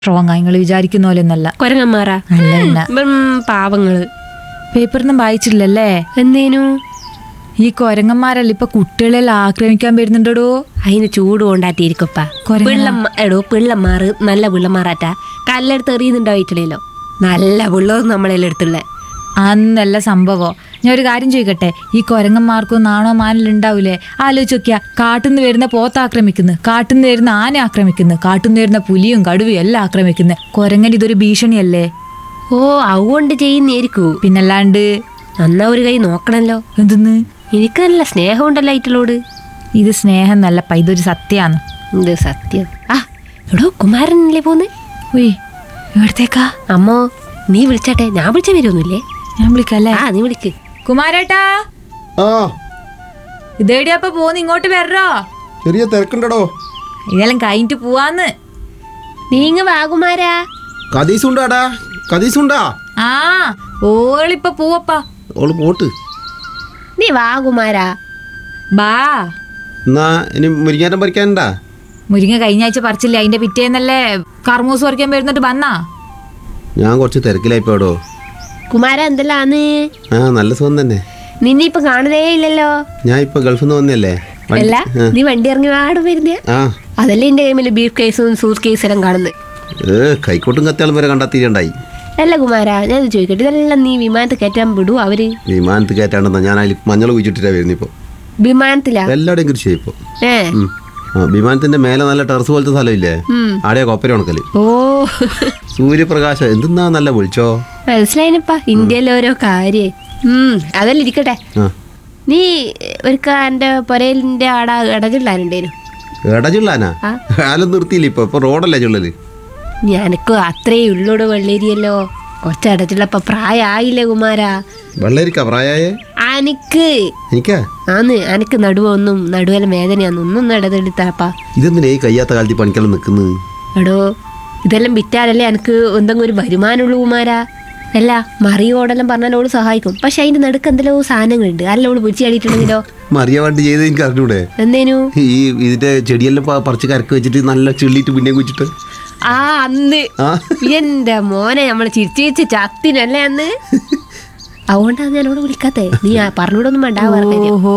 Strong നിങ്ങൾ വിചാരിക്കുന്ന പോലെ ഒന്നല്ല കൊരങ്ങന്മാരാ അല്ല അല്ല ഉം, പാവങ്ങള് പേപ്പറൊന്നും വായിച്ചില്ലല്ലേ എന്തേനു ഈ കൊരങ്ങന്മാരല്ല ഇപ്പൊ കുട്ടികളെല്ലാം ആക്രമിക്കാൻ വരുന്നുണ്ടോ അതിന് ചൂട് കൊണ്ടാട്ടിയിരിക്കപ്പ കൊരങ്ങനാ? പിള്ളമ്മ എടോ പിള്ളമാറ് നല്ല പിള്ളമാറാറ്റാ കല്ലെടുത്ത് എറിയുന്നുണ്ടോ വീട്ടിലല്ലോ നല്ല പിള്ളേർ നമ്മളെല്ലാം എടുത്തുള്ള അന്നല്ല സംഭവം ഞാൻ ഒരു കാര്യം ചോദിക്കട്ടെ ഈ കൊരങ്ങന്മാർക്കും നാണോ മാനലും ഉണ്ടാവൂലേ ആലോചിച്ച് നോക്കിയാ കാട്ടുനിന്ന് വരുന്ന പോത്ത് ആക്രമിക്കുന്നു കാട്ടുനിന്ന് വരുന്ന ആന ആക്രമിക്കുന്നു കാട്ടുനിന്ന് വരുന്ന പുലിയും കടുവയും എല്ലാം ആക്രമിക്കുന്നു കൊരങ്ങൻ ഇതൊരു ഭീഷണിയല്ലേ ഓ അതുകൊണ്ട് ചെയ്യുന്നേരിക്കൂ പിന്നല്ലാണ്ട് എന്നാ ഒരു കൈ നോക്കണല്ലോ എന്തെന്ന് എനിക്ക് നല്ല സ്നേഹമുണ്ടല്ലോ ഐറ്റലോട് ഇത് സ്നേഹം നല്ലപ്പ ഇതൊരു സത്യാന്ന് ഇത് സത്യം ആ എടോ കുമാരനല്ലേ പോന്ന് ഉയ് എവിടത്തേക്കാ അമ്മോ നീ വിളിച്ചാട്ടെ ഞാൻ വിളിച്ച വരുമൊന്നുമില്ലേ ഞാൻ വിളിക്കല്ലേ ആ നീ വിളിക്ക് കുമാരേട്ടാ ആ ഇതേടിയപ്പ പോന്ന് ഇങ്ങോട്ട് വരോ ചെറിയ തിരക്കുണ്ടടോ ഇതെല്ലാം കഴിഞ്ഞിട്ട് പോവാന്ന് നീങ്ങ വാ കുമാരാ കതീസുണ്ടാടാ കതീസുണ്ടാ ആ ഓളിപ്പ പോവപ്പാ ഓള് പോട്ട് നീ വാ കുമാരാ ബാ എന്നാ ഇനി മുരിങ്ങാറ്റം പറിക്കാനുണ്ടാ മുരിങ്ങ കഴിഞ്ഞ ആഴ്ച പറിച്ചില്ലേ അതിന്റെ പിറ്റേന്നല്ലേ കർമൂസ് പറിക്കാൻ വരുന്നിട്ട് വന്നാ ഞാൻ കുറച്ച് തിരക്കിലായിപ്പോടോ കുമാര എന്തെല്ലാന്ന് ആ നല്ല സുഖം തന്നെ നിന്നെ ഇപ്പൊ കാണുന്നേ ഇല്ലല്ലോ ഞാൻ ഇപ്പൊ ഗൾഫിൽ നിന്ന് വന്നല്ലേ വണ്ടി- അല്ല ആ. നീ വണ്ടി ഇറങ്ങി വാടും വരുന്നേ ആ അതല്ലേ എന്റെ കൈമിൽ ബീഫ് കേസും സൂസ് കേസും എല്ലാം കാണുന്നത് ഏ കൈക്കോട്ടും കത്തിയാളും വരെ കണ്ടെത്തിയിട്ടുണ്ടായി അല്ല കുമാര ഞാൻ ഇത് ചോദിക്കട്ടെ ഇതെല്ലാം നീ വിമാനത്തിൽ കയറ്റാൻ വിടൂ അവര് വിമാനത്ത് കയറ്റാണ്ടെന്നാ ഞാൻ അതിൽ മഞ്ഞൾ കുഴിച്ചിട്ടിട്ടാ വരുന്നത് ഇപ്പോൾ വിമാനത്തിലാ എല്ലാവരുടെയും കൃഷി ഇപ്പോൾ ഏ ആ വിമാനത്തിന്റെ മേലെ നല്ല ടെറസ് പോലത്തെ സ്ഥലമില്ലേ ആടെയാ കൊപ്പര ഉണക്കല് ഓ സൂര്യപ്രകാശം എന്തെന്നാ നല്ല വിളിച്ചോ മനസ്സിലായിനപ്പാ ഇന്ത്യയിലെ ഓരോ കാര്യേ ഉം അതല്ല ഇരിക്കട്ടെ ആ നീ ഒരുക്ക എന്റെ പൊരയിലിന്റെ ആടാ ഇടചിള്ളാനുണ്ടേനു എടചുള്ളാനാ ആ. കാലം നിർത്തിയില്ല ഇപ്പൊ ഇപ്പൊ റോഡല്ലേ ചുള്ളല് ഞാനക്ക് അത്രേ ഉള്ളൂടെ വെള്ളേരിയല്ലോ കുറച്ച് ഇടച്ചുള്ളപ്പ പ്രായമായില്ലേ കുമാരാ വെള്ളരിക്ക പ്രായായേ അനക്ക് എനിക്കാ ആന്ന് അനക്ക് നടുവൊന്നും നടുവല വേദനയാന്ന് ഒന്നും നടതെടുത്താപ്പാ ഇതെന്തിനാ ഈ കയ്യാത്ത കാലത്ത് ഈ പണിക്കെല്ലാം നിൽക്കുന്നത് എടോ ഇതെല്ലാം വിറ്റാലല്ലേ എനിക്ക് എന്തെങ്കിലും ഒരു വരുമാനമുള്ളൂ കുമാരാ അല്ല മറിയോടെല്ലാം പറഞ്ഞാൽ ഓള് സഹായിക്കും പക്ഷെ അതിന്റെ നടുക്ക് എന്തെല്ലോ സാധനങ്ങളുണ്ട് അല്ല ഓള് പിടിച്ചു ചാടിയിട്ടുണ്ടെങ്കിലോ മറിയ വണ്ടി ചെയ്ത് എനിക്ക് അറിഞ്ഞൂടെ എന്തേനു ഈ ഇതിന്റെ ചെടിയെല്ലാം പ- പറിച്ച് കരക്ക് വെച്ചിട്ട് നല്ല ചെള്ളിയിട്ട് പിന്നെ കുച്ചിട്ട് ആ അന്ന് ആ എന്റെ മോനെ നമ്മൾ ചിരിച്ചിരിച്ച് ചത്തിനല്ലേ അന്ന് അതുകൊണ്ടാണ് ഞാൻ അവിടെ വിളിക്കാത്തേ നീ ആ പറഞ്ഞൂടൊന്നും വേണ്ട ആ പറഞ്ഞ ഓഹോ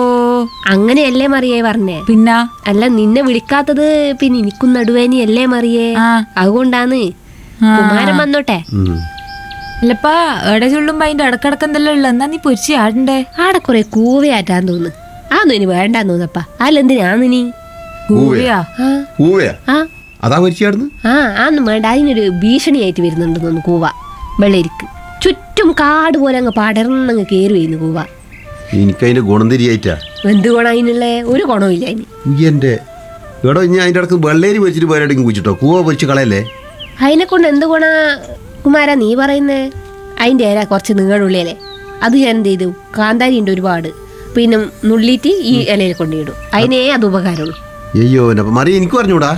അങ്ങനെയല്ലേ മറിയേ പറഞ്ഞേ പിന്ന അല്ല നിന്നെ വിളിക്കാത്തത് പിന്നെ എനിക്കും നടുവേനിയല്ലേ മറിയേ ആ. അതുകൊണ്ടാണ് ആ. കുമാരൻ വന്നോട്ടെ ഉം. അല്ലപ്പാ എടെ ചുള്ളുമ്പോ അതിന്റെ ഇടക്കിടക്കെന്തല്ലോ ഉള്ള എന്നാ നീ പൊരിച്ച് ആടണ്ടേ ആടെ കുറെ കൂവയാറ്റാൻ തോന്നുന്നു ആന്നും ഇനി വേണ്ടാന്ന് തോന്നപ്പാ അല്ലെന്തിനാന്ന് നീ കൂവിയാ ആ പൂവയാ ആ അതാ പരിചയാടുന്നു ആ ആന്നും വേണ്ട അതിനൊരു ഭീഷണിയായിട്ട് വരുന്നുണ്ട് തോന്നുന്നു കൂവ വെള്ളരിക്ക് ചുറ്റും കാട് പോലെ അങ്ങ് പടർന്നങ്ങ് കയറി വരുന്നു കൂവ എനിക്കതിന്റെ ഗുണം തിരിയായിട്ടാ എന്ത് ഗുണം അതിനുള്ള ഒരു ഗുണവും ഇല്ല അതിന് എന്റെ എടോ ഇനി അതിന്റെ ഇടക്ക് വെള്ളേരി പൊരിച്ചിട്ട് വേറെ കുച്ചിട്ടോ കൂവ പൊരിച്ച് കളയല്ലേ അതിനെ കൊണ്ട് എന്ത് ഗുണ കുമാര നീ പറയുന്നേ അതിൻ്റെ ഇല കുറച്ച് നീളുള്ളിയല്ലേ അത് ഞാൻ എന്ത് ചെയ്തു കാന്താരി ഉണ്ട് ഒരുപാട് പിന്നെ നുള്ളിയിട്ട് ഈ ഇലയിൽ കൊണ്ടിടും അതിനേ അത് ഉപകാരമുള്ളൂ അയ്യോ അപ്പൊ മറിയ എനിക്ക് പറഞ്ഞൂടാ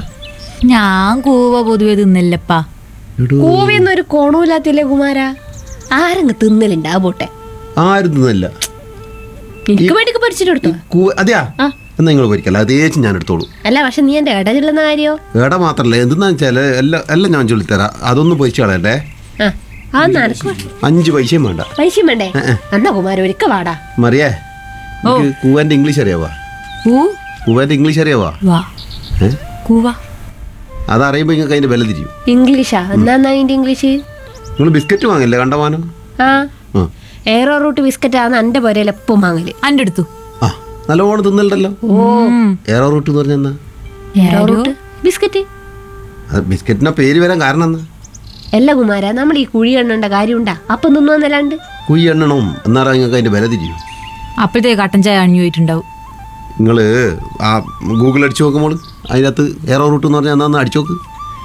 ഞാൻ കൂവ പൊതുവെ തിന്നില്ലപ്പാ എടോ കൂവയൊന്നും ഒരു കോണവുമില്ലാത്തില്ലേ കുമാര ആരങ്ങ് തിന്നലുണ്ടാ പോട്ടെ ആരും തിന്നല്ല എനിക്ക് വേണ്ടി പൊരിച്ചിട്ട് കൊടുത്തു കൂവ അതെയാ ആ. എന്നാ നിങ്ങൾ പൊരിക്കല്ല അതേച്ച് ഞാൻ എടുത്തോളൂ അല്ല പക്ഷെ നീ എൻ്റെ ഇടചുള്ളുന്ന കാര്യോ ഏടാ മാത്രല്ല എന്തെന്നാ വെച്ചാല് എല്ലാം എല്ലാം ഞാൻ ചൊല്ലിത്തരാം അതൊന്നും പൊരിച്ച് കളയണ്ടേ ആ ആ നടക്കും അഞ്ച് പൈസയും വേണ്ട പൈസ വേണ്ടേ എന്നാ കുമാര ഒരിക്ക വാടാ മറിയേ എനിക്ക് കൂവന്റെ ഇംഗ്ലീഷ് അറിയാവാ ഊ കൂവന്റെ ഇംഗ്ലീഷ് അറിയാവാ വാ ഏ കൂവ അതറിയുമ്പോൾ നിങ്ങൾക്ക് അതിന്റെ വില തിരിയും ഇംഗ്ലീഷാ എന്നാ അതിൻ്റെ ഇംഗ്ലീഷ് നിങ്ങൾ ബിസ്ക്കറ്റ് വാങ്ങില്ലേ കണ്ടമാനം ആ ആ എയറോ റൂട്ട് ബിസ്ക്കറ്റാണ് എൻ്റെ പുരയിൽ എപ്പം വാങ്ങല് അന്റെ അടുത്തു ആ നല്ലോണം തിന്നലുണ്ടല്ലോ എയറോ റൂട്ട് എന്ന് പറഞ്ഞാൽ എന്നാ എയറോ റൂട്ട് ബിസ്ക്കറ്റ് അത് ബിസ്ക്കറ്റിന്റെ പേര് വരാൻ കാരണം എന്നാ അല്ല കുമാര നമ്മൾ ഈ കുഴി എണ്ണേണ്ട കാര്യമുണ്ടാ അപ്പം തിന്നുവന്നല്ലാണ്ട് കുഴി എണ്ണണം എന്നാലും നിങ്ങൾക്ക് അതിന്റെ വില തിരിയും അപ്പോഴത്തേക്ക് കട്ടൻ ചായ അണിഞ്ഞു പോയിട്ടുണ്ടാവും നിങ്ങൾ ആ ഗൂഗിൾ അടിച്ചു നോക്കുമ്പോൾ അതിനകത്ത് എയറോ റൂട്ട് എന്ന് പറഞ്ഞാൽ എന്നാന്ന് അടിച്ചു നോക്ക്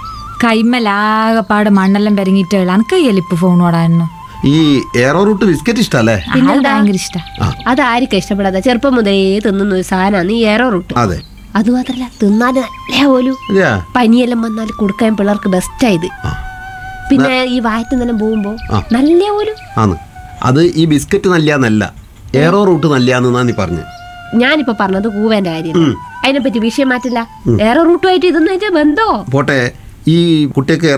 കൈമലാകപ്പാട് മണ്ണെല്ലാം പെരങ്ങിയിട്ട് അനക്കയ്യല്ല ഇപ്പൊ ഫോൺ ഓടാനോ ഈ എയറോ റൂട്ട് ബിസ്ക്കറ്റ് ഇഷ്ടല്ലേ ആൾക്ക് ഭയങ്കര ഇഷ്ട അതായിരിക്കും ഇഷ്ടപ്പെടാതെ ചെറുപ്പം മുതലേ തിന്നുന്ന ഒരു സാധനമാണ് ഈ എയറോ റൂട്ട് അതെ അത് മാത്രല്ല തിന്നാൻ നല്ല പോലും അതെയാ പനിയെല്ലാം വന്നാൽ കൊടുക്കാൻ പിള്ളേർക്ക് ബെസ്റ്റായത് ആ പിന്നെ ഈ വായത്തുന്നെല്ലാം പോകുമ്പോ ആ. നല്ല പോലും ആന്ന് അത് ഈ ബിസ്ക്കറ്റ് നല്ലന്നല്ല എയറോ റൂട്ട് നല്ലയാന്നാ നീ പറഞ്ഞു ഞാനിപ്പോ പറഞ്ഞത് കൂവേന്റെ കാര്യം അതിനെപ്പറ്റി വിഷയം മാറ്റില്ല എയറോ റൂട്ടുമായിട്ട് ഇതെന്ന് വെച്ചാൽ ബന്ധോ പോട്ടെ ഈ കുട്ടിയൊക്കെ